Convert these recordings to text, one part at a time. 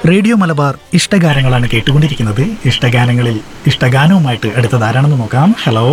Radio Malabar ഇഷ്ടഗാനങ്ങളാണ് കേട്ടുകൊണ്ടിരിക്കുന്നത് ഇഷ്ടഗാനങ്ങളിൽ ഇഷ്ടഗാനവുമായിട്ട് അടുത്തത് ആരാണെന്ന് നോക്കാം ഹലോ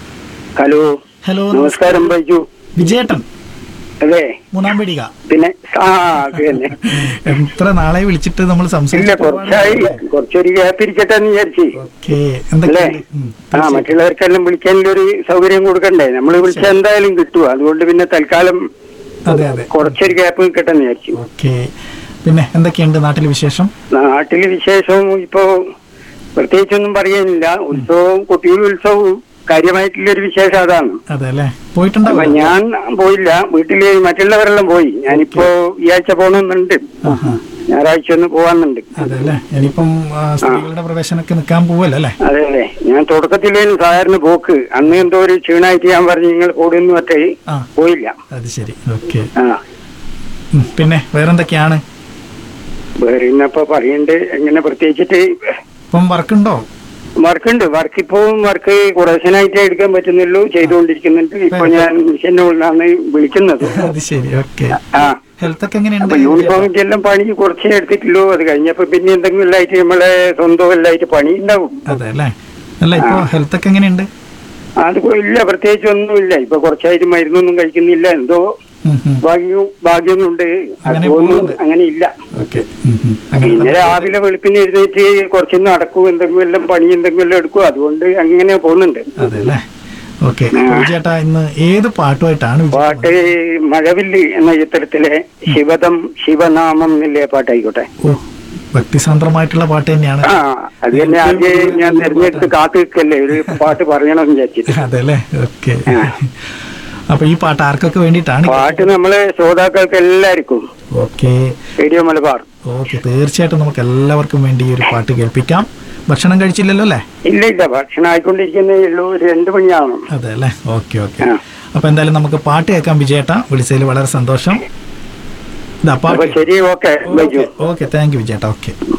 ഹലോ ഹലോ നമസ്കാരം ബൈജു വിജയേട്ടൻ അതെ മൂന്നാം പീടിക പിന്നെ ആ അത് തന്നെ എത്ര നാളെ വിളിച്ചിട്ട് നമ്മൾ ഇല്ല സംസാരിച്ചു കുറച്ചായി കുറച്ചൊരു ഗ്യാപ്പ് ഇരിക്കട്ടെ എന്ന് വിചാരിച്ചു ഓക്കെ അല്ലേ എന്തൊക്കെയാണ് ഉം, ആ മറ്റുള്ളവർക്കെല്ലാം വിളിക്കാനൊരു സൗകര്യം കൊടുക്കണ്ടേ നമ്മൾ വിളിച്ചാൽ എന്തായാലും കിട്ടും അതുകൊണ്ട് പിന്നെ തൽക്കാലം അതെ അതെ കുറച്ചൊരു ഗ്യാപ്പ് നിൽക്കട്ടെ എന്ന് വിചാരിച്ചു ഓക്കെ പിന്നെ എന്തൊക്കെയുണ്ട് നാട്ടിൽ വിശേഷം നാട്ടില് വിശേഷവും ഇപ്പോ പ്രത്യേകിച്ചൊന്നും പറയാനില്ല ഉത്സവവും കുട്ടികളുടെ ഉത്സവവും കാര്യമായിട്ടുള്ളൊരു വിശേഷം അതാണ് അതെ അല്ലേ അപ്പൊ പോയിട്ടുണ്ടാവും ഞാൻ പോയില്ല വീട്ടില് മറ്റുള്ളവരെല്ലാം പോയി ഞാനിപ്പോ ഈ ആഴ്ച പോകണമെന്നുണ്ട് ആഹാ ഞായറാഴ്ച ഒന്ന് പോവാന്നുണ്ട് അതെ അല്ലേ ഇനിയിപ്പം ആ, സ്ത്രീകളുടെ പ്രവേശനമൊക്കെ നിൽക്കാൻ പോവല്ലോ അല്ലേ അതെ അതെ ഞാൻ തുടക്കത്തിലേನು സാധാരണ പോക്ക് അന്ന് എന്തോ ഒരു ക്ഷീണായിട്ട് ഞാൻ പറഞ്ഞു നിങ്ങൾ കൂടുന്നു മറ്റേ ആ പോയില്ല അത് ശരി ഓക്കെ ആ പിന്നെ വേറെന്തൊക്കെയാണ് വേറെ ഇന്നപ്പോ പറയണ്ട് എങ്ങനെ പ്രത്യേകിച്ചിട്ട് ഇപ്പം വർക്കുണ്ടോ വർക്കുണ്ട് വർക്ക് ഇപ്പോ വർക്ക് കുറേശ്ശനായിട്ടേ എടുക്കാൻ പറ്റുന്നുള്ളൂ ചെയ്തുകൊണ്ടിരിക്കുന്നുണ്ട് ഇപ്പൊ ഞാൻ മിഷനുള്ളാണ് വിളിക്കുന്നത് അത് ശരി ഓക്കെ ആ ഹെൽത്ത് ഒക്കെ എങ്ങനെയുണ്ട് അപ്പൊ യൂണിഫോമിന്റെ എല്ലാം പണി കുറച്ചേ എടുത്തിട്ടുള്ളൂ അത് കഴിഞ്ഞപ്പോ പിന്നെ എന്തെങ്കിലും ആയിട്ട് നമ്മളെ സ്വന്തം എല്ലായിട്ട് പണി ഉണ്ടാവും അതെ അല്ലേ അല്ല ഇപ്പൊ ഹെൽത്ത് ഒക്കെ എങ്ങനെയുണ്ട് അത് ഇല്ല പ്രത്യേകിച്ച് ഒന്നുമില്ല ഇപ്പൊ കുറച്ചായിട്ട് മരുന്നൊന്നും കഴിക്കുന്നില്ല എന്തോ ഭാഗ്യവും ഭാഗ്യമൊന്നുണ്ട് അങ്ങനെ അതൊന്നും പോകുന്നുണ്ട്. അങ്ങനെ ഇല്ല ഓക്കെ അങ്ങനെ പിന്നെ രാവിലെ വെളുപ്പിന് എഴുന്നേറ്റ് കുറച്ച് നടക്കും എന്തെങ്കിലും എല്ലാം പണി എന്തെങ്കിലും എല്ലാം എടുക്കും അതുകൊണ്ട് അങ്ങനെ പോകുന്നുണ്ട് അതെ അല്ലേ ഓക്കെ ചേട്ടാ ഇന്ന് ഏത് പാട്ടുമായിട്ടാണ് വിജയ് പാട്ട് മഴവില്ല് എന്ന ചിത്രത്തിലെ ശിവദം ശിവനാമം എന്നില്ലേ പാട്ടായിക്കോട്ടെ ഓ ഭക്തിസാന്ദ്രമായിട്ടുള്ള പാട്ട് തന്നെയാണ് ആ അത് തന്നെ ആദ്യം ഞാൻ തെരഞ്ഞെടുത്ത് കാത്തു നിൽക്കല്ലേ ഒരു പാട്ട് പറയണമെന്ന് വിചാരിച്ചിട്ട് അതെ അല്ലേ ഓക്കെ അപ്പൊ ഈ പാട്ട് ആർക്കൊക്കെ വേണ്ടിയിട്ടാണ് പാട്ട് നമ്മളെ ശ്രോതാക്കൾക്ക് എല്ലാവർക്കും ഓക്കെ റേഡിയോ മലബാർ ഓക്കെ തീർച്ചയായിട്ടും നമുക്ക് എല്ലാവർക്കും വേണ്ടി ഈ ഒരു പാട്ട് കേൾപ്പിക്കാം ഭക്ഷണം കഴിച്ചില്ലല്ലോ അല്ലേ ഇല്ല ഇല്ല ഭക്ഷണം ആയിക്കൊണ്ടിരിക്കുന്നേ ഉള്ളൂ ഒരു രണ്ടു മണിയാവണം അതെ അല്ലേ ഓക്കെ ഓക്കെ ആ. അപ്പൊ എന്തായാലും നമുക്ക് പാട്ട് കേൾക്കാം വിജയേട്ടാ വിളിച്ചതിൽ വളരെ സന്തോഷം ഇതാ അപ്പൊ പാട്ട് ശരി okay Baiju okay thank you വിജയേട്ടാ ഓക്കെ